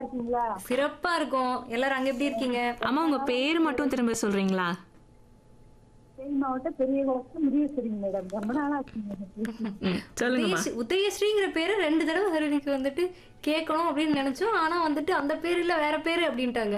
இருக்கீங்களா சிறப்பா இருக்கும் எல்லாரும் அங்க எப்படி இருக்கீங்க அம்மா உங்க பேர் மட்டும் திரும்ப சொல்றீங்களா தேனி மாவட்டம் பெரிய குளத்து முடியேஸ்வரிங்க மேடம் ரொம்ப நாளா ஆச்சுங்க எனக்கு. ம், சொல்லுங்கம்மா உதயஸ்ரீ- உதயஸ்ரீங்கிற பேரை ரெண்டு தடவை ஹரிணிக்கு வந்துட்டு கேட்கணும் அப்படின்னு நினைச்சோம் ஆனா வந்துட்டு அந்த பேர் இல்ல வேற பேரு அப்படின்ட்டாங்க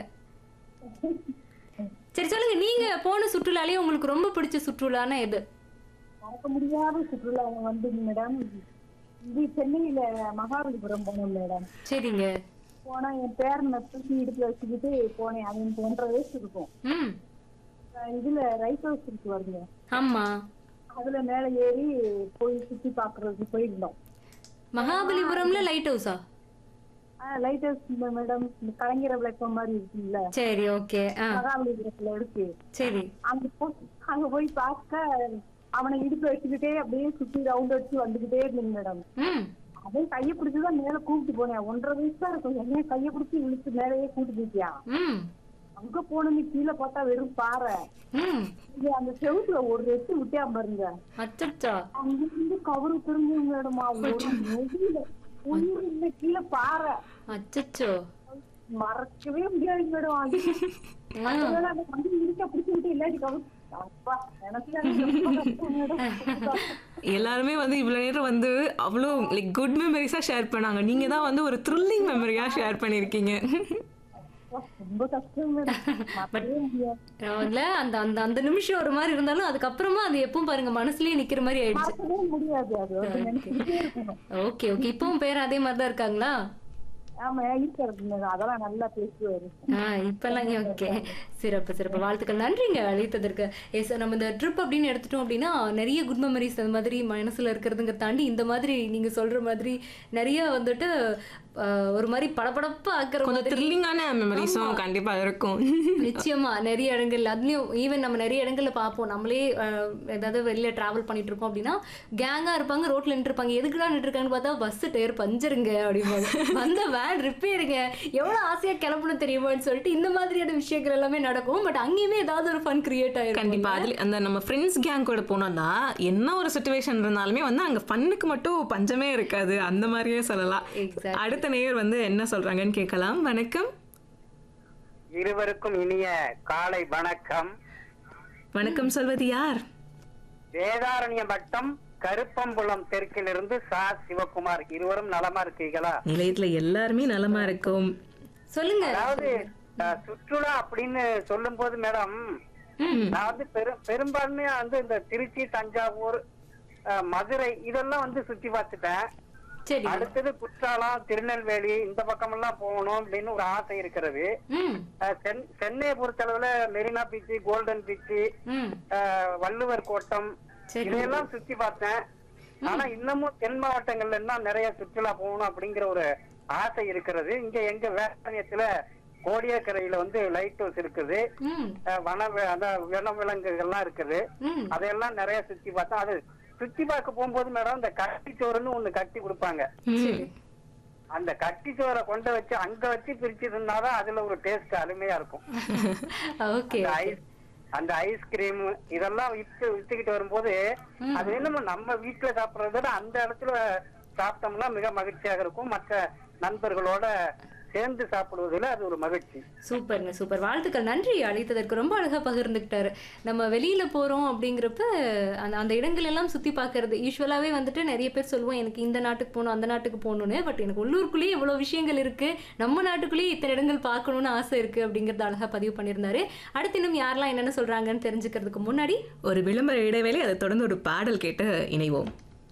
சரி சொல்லுங்க நீங்க போன சுற்றுலாலே உங்களுக்கு ரொம்ப பிடிச்ச சுற்றுலானா எது மறக்க முடியாத சுற்றுலா வந்துங்க மேடம் இது சென்னையில மகாபலிபுரம் போனோம் மேடம் சரிங்க போனா என் பேரனை தூக்கி இடுப்புல வச்சுக்கிட்டு போனேன் அது எனக்கு ஒன்றரை வயசு இருக்கும் ம் அஹ் இதுல ரைட் ஹவுஸ் இருக்கு வருங்க ஆமா அதுல மேல ஏறி போய் சுத்தி பாக்குறதுக்கு போயிருந்தோம் மகாபலிபுரம்ல லைட் ஹவுஸா லைட் ஹவுஸ் மேடம் இந்த கலைஞர் விளக்கம் மாதிரி இருக்குல்ல சரி ஓகே ஆ மகாபலிபுரத்துல இருக்கு சரி அங்க போய் அங்க போய் பார்க்க அவனை இடுப்பு வச்சுக்கிட்டே அப்படியே சுத்தி ரவுண்ட் அடிச்சு வந்துகிட்டே இருந்தேங்க மேடம் ம் அவன் கையை பிடிச்சுதான் மேல கூப்பிட்டு போனேன் ஒன்றரை வயசு தான் இருக்கும் என்னைய கையை பிடிச்சி இழுத்து மேலேயே கூட்டு போயிட்டியான் ம் அங்க போனது கீழே பார்த்தா வெறும் பாறை ம் இது அந்த செவுத்துல ஒரு எட்டு விட்டியா பாருங்க அச்சச்சா அங்க இருந்து கவரு திரும்பி மேடமா ஒரு நொடியில உயிர் இல்ல கீழே பாறை அச்சச்சோ மறக்கவே முடியாது மேடம் அது ஆ ஒருவேளை அந்த கம்பி இருக்க பிடிச்சுக்கிட்டு இல்லாட்டி கவரு அப்பா எனக்கு மேடம் எல்லாருமே வந்து இவ்வளவு நேரம் வந்து அவ்வளோ லைக் குட் மெமரிஸா ஷேர் பண்ணாங்க நீங்க தான் வந்து ஒரு த்ரில்லிங் மெமரியா ஷேர் பண்ணிருக்கீங்க ரொம்ப கஷ்டம் மேடம் மறக்கவே முடியாது இல்ல அந்த அந்த அந்த நிமிஷம் ஒரு மாதிரி இருந்தாலும் அதுக்கப்புறமா அது எப்பவும் பாருங்க மனசுலயே நிக்கிற மாதிரி ஆயிடுச்சு மறக்கவே முடியாது அது வந்து நினைச்சுக்கிட்டே இருக்கணும் ஓகே ஓகே இப்பவும் பேர் அதே மாதிரி தான் இருக்காங்களா ஆமா இருக்கிறது மேடம் அதெல்லாம் நல்லா பேசுவாரு ஆ இப்பெல்லாம் ஓகே சிறப்பு சிறப்பு வாழ்த்துக்கள் நன்றிங்க அழைத்ததற்கு எஸ் நம்ம இந்த ட்ரிப் அப்படின்னு எடுத்துட்டோம் அப்படின்னா நிறைய குட் மெமரிஸ் அந்த மாதிரி மனசுல இருக்கிறதுங்க தாண்டி இந்த மாதிரி நீங்க சொல்ற மாதிரி நிறைய வந்துட்டு ஆ, ஒரு மாதிரி படபடப்பா ஆக்குற கொஞ்சம் மாதிரி த்ரில்லிங்கான மெமரிஸும் கண்டிப்பா இருக்கும் நிச்சயமா நிறைய இடங்கள்ல அதுலயும் ஈவன் நம்ம நிறைய இடங்கள்ல பார்ப்போம் நம்மளே அஹ், ஏதாவது வெளியில டிராவல் பண்ணிட்டு இருக்கோம் அப்படின்னா கேங்கா இருப்பாங்க ரோட்ல நின்று இருப்பாங்க எதுக்குடா நின்று இருக்காங்கன்னு பார்த்தா பஸ் டயர் பஞ்சருங்க அப்படிம்பாங்க வந்த வேன் ரிப்பேருங்க எவ்வளவு ஆசையா கிளம்பணும் தெரியுமான்னு சொல்லிட்டு இந்த மாதிரியான விஷயங்கள் எல்லாமே நடக்கும் பட் அங்கேயுமே ஏதாவது ஒரு ஃபன் கிரியேட் ஆயிருக்கும் கண்டிப்பா அதுல அந்த நம்ம ஃப்ரெண்ட்ஸ் கேங் கூட போனோம்னா என்ன ஒரு சுச்சுவேஷன் இருந்தாலுமே வந்து அங்க ஃபன்னுக்கு மட்டும் பஞ்சமே இருக்காது அந்த மாதிரியே சொல்லலாம் Exactly. அடுத்த நேயர் வந்து என்ன சொல்றாங்கன்னு கேட்கலாம் வணக்கம் இருவருக்கும் இனிய காலை வணக்கம் வணக்கம் சொல்வது யார் வேதாரண்ய வட்டம் கருப்பம்புலம் தெற்கிலிருந்து சா சிவகுமார் இருவரும் நலமா இருக்கீங்களா நிலையத்துல எல்லாருமே நலமா இருக்கும் சொல்லுங்க அதாவது அஹ், சுற்றுலா அப்படின்னு சொல்லும் போது மேடம் நான் வந்து பெரும் பெரும்பான்மையா வந்து இந்த திருச்சி தஞ்சாவூர் அஹ், மதுரை இதெல்லாம் வந்து சுத்தி பார்த்துட்டேன் சரி அடுத்தது குற்றாலம் திருநெல்வேலி இந்த பக்கமெல்லாம் போகணும் அப்படின்னு ஒரு ஆசை இருக்கிறது ம் அஹ், சென்- சென்னையை பொறுத்தளவுல மெரினா பீச் கோல்டன் பீச் ம் ஆஹ் வள்ளுவர் கோட்டம் சரி. இதையெல்லாம் சுத்தி பார்த்தேன் ஆனா இன்னமும் தென் மாவட்டங்கள்ல எல்லாம் நிறைய சுற்றுலா போகணும் அப்படிங்கிற ஒரு ஆசை இருக்கிறது இங்க எங்க வேதாரண்யத்துல கோடியக்கரையில வந்து லைட் ஹவுஸ் இருக்குது ம் ஆஹ் வன வி- அதான் வன விலங்குகள்லாம் இருக்குது ம் அதையெல்லாம் நிறைய சுத்தி பார்த்தோம் அது சுத்தி பார்க்க போகும்போது மேடம் இந்த கட்டிச்சோறுன்னு ஒண்ணு கட்டி கொடுப்பாங்க சரி அந்த கட்டிச்சோரை கொண்டு வச்சு அங்க வச்சு பிரிச்சு இருந்தாதான் அதுல ஒரு டேஸ்ட் அருமையா இருக்கும் ஓகே அந்த ஐஸ் அந்த ஐஸ்கிரீம் இதெல்லாம் வித்து வித்துக்கிட்டு வரும்போது அது என்னமோ நம்ம வீட்டுல சாப்பிடுறத விட அந்த இடத்துல சாப்பிட்டோம்னா மிக மகிழ்ச்சியாக இருக்கும் மற்ற நண்பர்களோட சேர்ந்து சாப்பிடுவதில் அது ஒரு மகிழ்ச்சி சூப்பருங்க சூப்பர் வாழ்த்துக்கள் நன்றி அழைத்ததற்கு ரொம்ப அழகா பகிர்ந்துக்கிட்டாரு நம்ம வெளியில போறோம் அப்படிங்கிறப்ப அந்த அந்த இடங்கள் எல்லாம் சுத்தி பார்க்கறது யூஸ்வலாவே வந்துட்டு நிறைய பேர் சொல்லுவோம் எனக்கு இந்த நாட்டுக்கு போகணும் அந்த நாட்டுக்கு போகணும்னு பட் எனக்கு உள்ளூருக்குள்ளேயே இவ்வளவு விஷயங்கள் இருக்கு நம்ம நாட்டுக்குள்ளேயே இத்தனை இடங்கள் பார்க்கணும்னு ஆசை இருக்கு அப்படிங்கறத அழகா பதிவு பண்ணியிருந்தாரு அடுத்து இன்னும் யாரெல்லாம் என்னென்ன சொல்றாங்கன்னு தெரிஞ்சுக்கிறதுக்கு முன்னாடி ஒரு விளம்பர இடைவேளை அதை தொடர்ந்து ஒரு பாடல் கேட்டு இணைவோம்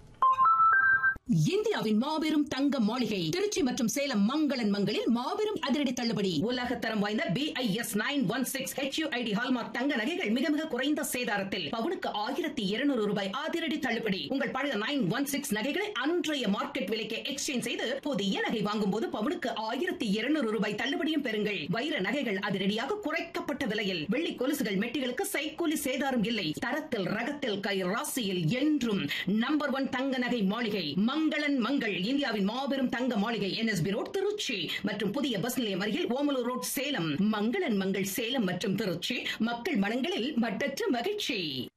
இந்தியாவின் மாபெரும் தங்க மாளிகை திருச்சி மற்றும் சேலம் மங்களன் மங்களில் மாபெரும் அதிரடி தள்ளுபடி உலக தரம் வாய்ந்த B I S nine one six HUID hallmark தங்க நகைகள் மிக மிக குறைந்த சேதாரத்தில் பவுனுக்கு ஆயிரத்தி இருநூறு ரூபாய் அதிரடி தள்ளுபடி உங்கள் பழைய நைன் ஒன் சிக்ஸ் நகைகளை அன்றைய மார்க்கெட் விலைக்கு எக்ஸ்சேஞ்ச் செய்து புதிய நகை வாங்கும் போது பவுனுக்கு ஆயிரத்தி இருநூறு ரூபாய் தள்ளுபடியும் பெறுங்கள் வைர நகைகள் அதிரடியாக குறைக்கப்பட்ட விலையில் வெள்ளி கொலுசுகள் மெட்டிகளுக்கு சைக்கூலி சேதாரம் இல்லை தரத்தில் ரகத்தில் கை ராசியில் என்றும் நம்பர் ஒன் தங்க நகை மாளிகை மங்களன் மங்கள் இந்தியாவின் மாபெரும் தங்க மாளிகை என்எஸ்பி ரோட் திருச்சி மற்றும் புதிய பஸ் நிலையம் அருகில் ஓமலூர் ரோட் சேலம் மங்களன் மங்கள் சேலம் மற்றும் திருச்சி மக்கள் மனங்களில் மட்டற்ற மகிழ்ச்சி